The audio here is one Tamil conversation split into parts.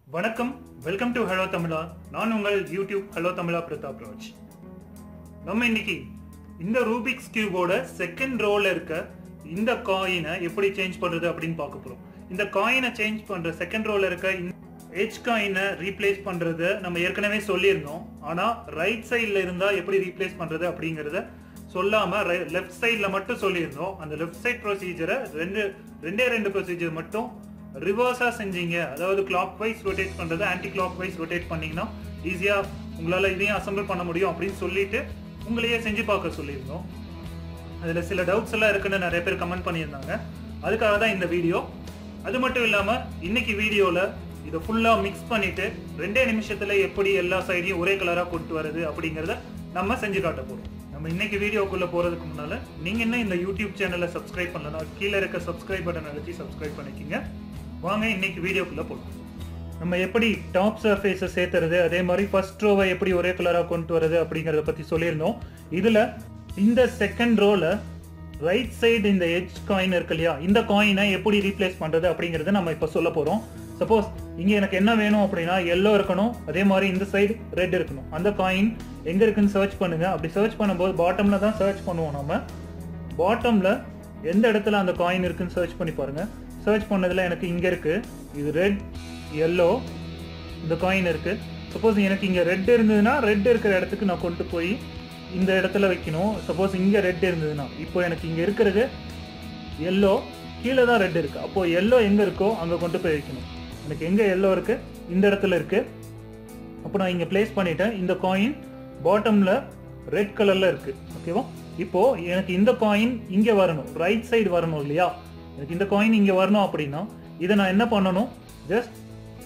வணக்கம் வெல்கம் டு ஹலோ தமிழா நான் உங்கள் யூடியூப் ஹலோ தமிழா பிரதாப் ராஜ் நம்ம இன்னைக்கு இந்த ரூபிக்ஸ் கியூபோட செகண்ட் ரோல இருக்க இந்த காயினை எப்படி சேஞ்ச் பண்றது அப்படின்னு பார்க்க போறோம் இந்த காயினை சேஞ்ச் பண்ற செகண்ட் ரோல இருக்க எச் காயினை ரீப்ளேஸ் பண்றது நம்ம ஏற்கனவே சொல்லியிருந்தோம் ஆனா ரைட் சைடில் இருந்தா எப்படி ரீப்ளேஸ் பண்றது அப்படிங்கறத சொல்லாம லெஃப்ட் சைடில் மட்டும் சொல்லியிருந்தோம் அந்த லெஃப்ட் சைட் ப்ரொசீஜரை ரெண்டு ரெண்டே ரெண்டு ப்ரொசீஜர் மட்டும் ரிவர்ஸாக செஞ்சீங்க அதாவது கிளாக் வைஸ் ரொட்டேட் பண்ணுறது ஆன்டி கிளாக் வைஸ் ரொட்டேட் பண்ணீங்கன்னா ஈஸியாக உங்களால் இதையும் அசம்பிள் பண்ண முடியும் அப்படின்னு சொல்லிட்டு உங்களையே செஞ்சு பார்க்க சொல்லியிருந்தோம் அதில் சில டவுட்ஸ் எல்லாம் இருக்குன்னு நிறைய பேர் கமெண்ட் பண்ணியிருந்தாங்க அதுக்காக தான் இந்த வீடியோ அது மட்டும் இல்லாமல் இன்னைக்கு வீடியோவில் இதை ஃபுல்லாக மிக்ஸ் பண்ணிட்டு ரெண்டே நிமிஷத்தில் எப்படி எல்லா சைடையும் ஒரே கலராக கொண்டு வருது அப்படிங்கிறத நம்ம செஞ்சு காட்ட போகிறோம் நம்ம இன்னைக்கு வீடியோக்குள்ளே போகிறதுக்கு முன்னால் நீங்கள் என்ன இந்த யூடியூப் சேனலை சப்ஸ்கிரைப் பண்ணலன்னா கீழே இருக்க சப்ஸ்கிரைப் பட்டன் அழுத்தி சப்ஸ்கிரைப் பண்ணிக்கிங்க வாங்க இன்னைக்கு வீடியோக்குள்ளே போகலாம் நம்ம எப்படி டாப் சர்ஃபேஸை சேர்த்துறது அதே மாதிரி ஃபர்ஸ்ட் ரோவை எப்படி ஒரே கலராக கொண்டு வரது அப்படிங்கிறத பற்றி சொல்லியிருந்தோம் இதில் இந்த செகண்ட் ரோல ரைட் சைடு இந்த எட்ஜ் காயின் இருக்கு இல்லையா இந்த காயினை எப்படி ரீப்ளேஸ் பண்ணுறது அப்படிங்கிறத நம்ம இப்போ சொல்ல போகிறோம் சப்போஸ் இங்கே எனக்கு என்ன வேணும் அப்படின்னா எல்லோ இருக்கணும் அதே மாதிரி இந்த சைடு ரெட் இருக்கணும் அந்த காயின் எங்கே இருக்குன்னு சர்ச் பண்ணுங்க அப்படி சர்ச் பண்ணும்போது பாட்டமில் தான் சர்ச் பண்ணுவோம் நம்ம பாட்டமில் எந்த இடத்துல அந்த காயின் இருக்குன்னு சர்ச் பண்ணி பாருங்க சர்ச் பண்ணதில் எனக்கு இங்கே இருக்கு இது ரெட் எல்லோ இந்த காயின் இருக்கு சப்போஸ் எனக்கு இங்கே ரெட் இருந்ததுன்னா ரெட் இருக்கிற இடத்துக்கு நான் கொண்டு போய் இந்த இடத்துல வைக்கணும் சப்போஸ் இங்கே ரெட் இருந்ததுன்னா இப்போ எனக்கு இங்கே இருக்கிறது எல்லோ கீழே தான் ரெட் இருக்கு அப்போ எல்லோ எங்கே இருக்கோ அங்கே கொண்டு போய் வைக்கணும் எனக்கு எங்கே எல்லோ இருக்கு இந்த இடத்துல இருக்கு அப்போ நான் இங்கே ப்ளேஸ் பண்ணிட்டேன் இந்த காயின் பாட்டமில் ரெட் கலரில் இருக்கு ஓகேவா இப்போ எனக்கு இந்த காயின் இங்கே வரணும் ரைட் சைடு வரணும் இல்லையா எனக்கு இந்த காயின் இங்கே வரணும் அப்படின்னா இதை நான் என்ன பண்ணணும் ஜஸ்ட்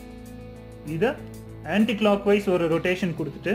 இதை ஆன்டி கிளாக் வைஸ் ஒரு ரொட்டேஷன் கொடுத்துட்டு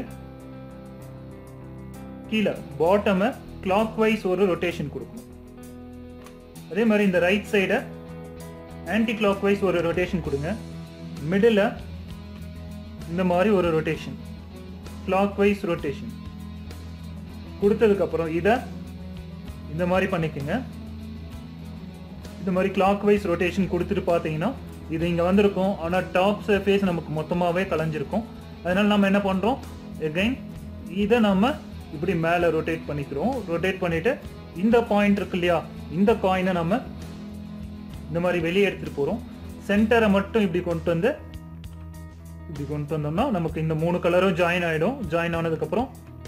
கீழே பாட்டமை கிளாக் வைஸ் ஒரு ரொட்டேஷன் கொடுக்கணும் அதே மாதிரி இந்த ரைட் சைடை ஆன்டி கிளாக் வைஸ் ஒரு ரொட்டேஷன் கொடுங்க மிடில் இந்த மாதிரி ஒரு ரொட்டேஷன் கிளாக் வைஸ் ரொட்டேஷன் கொடுத்ததுக்கப்புறம் இதை இந்த மாதிரி பண்ணிக்கோங்க இந்த மாதிரி கிளாக் வைஸ் ரொட்டேஷன் கொடுத்துட்டு பார்த்தீங்கன்னா இது இங்கே வந்திருக்கும் ஆனால் டாப் சர்ஃபேஸ் நமக்கு மொத்தமாகவே கலைஞ்சிருக்கும் அதனால நம்ம என்ன பண்ணுறோம் எகைன் இதை நம்ம இப்படி மேலே ரொட்டேட் பண்ணிக்கிறோம் ரொட்டேட் பண்ணிட்டு இந்த பாயிண்ட் இருக்கு இல்லையா இந்த காயினை நம்ம இந்த மாதிரி வெளியே எடுத்துகிட்டு போகிறோம் சென்டரை மட்டும் இப்படி கொண்டு வந்து இப்படி கொண்டு வந்தோம்னா நமக்கு இந்த மூணு கலரும் ஜாயின் ஆகிடும் ஜாயின் ஆனதுக்கப்புறம்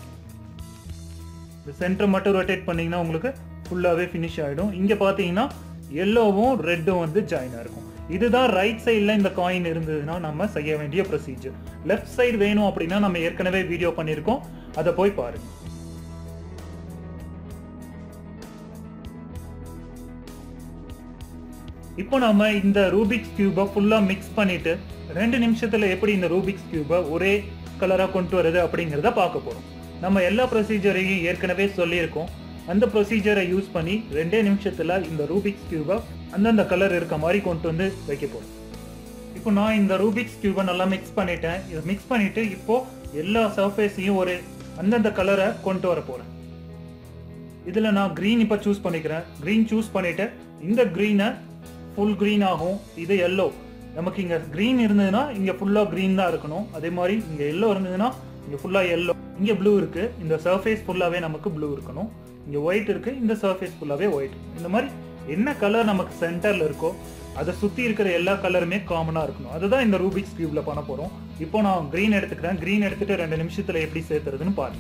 இந்த சென்டர் மட்டும் ரொட்டேட் பண்ணீங்கன்னா உங்களுக்கு ஃபுல்லாகவே ஃபினிஷ் ஆகிடும் இங்கே பார்த்தீங்கன்னா எல்லோவும் ரெட்டும் வந்து ஜாயின் ஆயிருக்கும் இதுதான் ரைட் சைடில் இந்த காயின் இருந்ததுன்னா நம்ம செய்ய வேண்டிய ப்ரொசீஜர் லெஃப்ட் சைடு வேணும் அப்படின்னா நம்ம ஏற்கனவே வீடியோ பண்ணியிருக்கோம் அதை போய் பாருங்க இப்போ நம்ம இந்த ரூபிக்ஸ் கியூபை ஃபுல்லாக மிக்ஸ் பண்ணிட்டு ரெண்டு நிமிஷத்தில் எப்படி இந்த ரூபிக்ஸ் கியூபை ஒரே கலராக கொண்டு வருது அப்படிங்கிறத பார்க்க போகிறோம் நம்ம எல்லா ப்ரொசீஜரையும் ஏற்கனவே சொல்லியிருக்கோம் அந்த ப்ரொசீஜரை யூஸ் பண்ணி ரெண்டே நிமிஷத்தில் இந்த ரூபிக்ஸ் கியூபை அந்தந்த கலர் இருக்க மாதிரி கொண்டு வந்து வைக்க போகிறோம் இப்போ நான் இந்த ரூபிக்ஸ் கியூபை நல்லா மிக்ஸ் பண்ணிட்டேன் இதை மிக்ஸ் பண்ணிட்டு இப்போ எல்லா சர்ஃபேஸையும் ஒரு அந்தந்த கலரை கொண்டு வர போகிறேன் இதில் நான் க்ரீன் இப்போ சூஸ் பண்ணிக்கிறேன் க்ரீன் சூஸ் பண்ணிட்டு இந்த க்ரீனை ஃபுல் க்ரீன் ஆகும் இது எல்லோ நமக்கு இங்கே க்ரீன் இருந்ததுன்னா இங்கே ஃபுல்லாக க்ரீன் தான் இருக்கணும் அதே மாதிரி இங்கே எல்லோ இருந்ததுன்னா இங்கே ஃபுல்லாக எல்லோ இங்கே ப்ளூ இருக்குது இந்த சர்ஃபேஸ் ஃபுல்லாகவே நமக்கு ப்ளூ இருக்கணும் இங்கே ஒயிட் இருக்குது இந்த சர்ஃபேஸ் ஃபுல்லாகவே ஒயிட் இந்த மாதிரி என்ன கலர் நமக்கு சென்டரில் இருக்கோ அதை சுற்றி இருக்கிற எல்லா கலருமே காமனாக இருக்கணும் அதுதான் இந்த ரூபிக்ஸ் கியூப்ல பண்ண போகிறோம் இப்போ நான் க்ரீன் எடுத்துக்கிறேன் க்ரீன் எடுத்துட்டு ரெண்டு நிமிஷத்தில் எப்படி சேர்த்துறதுன்னு பாருங்க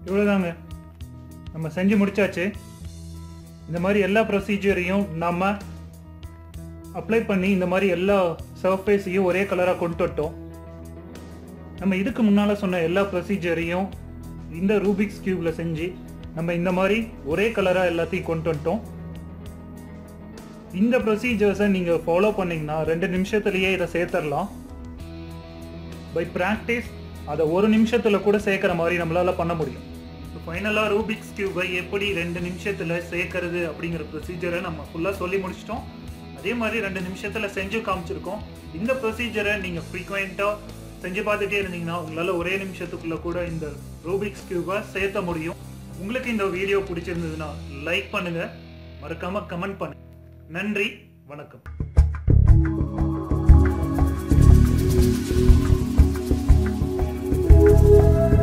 இவ்வளோதாங்க நம்ம செஞ்சு முடிச்சாச்சு இந்த மாதிரி எல்லா ப்ரொசீஜரையும் நம்ம அப்ளை பண்ணி இந்த மாதிரி எல்லா சர்ஃபேஸையும் ஒரே கலராக கொண்டு வந்துட்டோம் நம்ம இதுக்கு முன்னால் சொன்ன எல்லா ப்ரொசீஜரையும் இந்த ரூபிக்ஸ் கியூப்ல செஞ்சு நம்ம இந்த மாதிரி ஒரே கலராக எல்லாத்தையும் கொண்டு வந்துட்டோம் இந்த ப்ரொசீஜர்ஸை நீங்கள் ஃபாலோ பண்ணீங்கன்னா ரெண்டு நிமிஷத்துலயே இதை சேர்த்துடலாம் பை ப்ராக்டிஸ் அதை ஒரு நிமிஷத்தில் கூட சேர்க்குற மாதிரி நம்மளால பண்ண முடியும் ஃபைனலாக ரூபிக்ஸ் கியூபை எப்படி ரெண்டு நிமிஷத்தில் சேர்க்கறது அப்படிங்கிற ப்ரொசீஜரை நம்ம ஃபுல்லாக சொல்லி முடிச்சிட்டோம் அதே மாதிரி ரெண்டு நிமிஷத்தில் செஞ்சு காமிச்சிருக்கோம் இந்த ப்ரொசீஜரை நீங்கள் ஃப்ரீக்வெண்ட்டாக செஞ்சு பார்த்துட்டே இருந்தீங்கன்னா உங்களால் ஒரே நிமிஷத்துக்குள்ளே கூட இந்த ரூபிக்ஸ் கியூபை சேர்த்த முடியும் உங்களுக்கு இந்த வீடியோ பிடிச்சிருந்ததுன்னா லைக் பண்ணுங்க மறக்காம கமெண்ட் பண்ணுங்க நன்றி வணக்கம்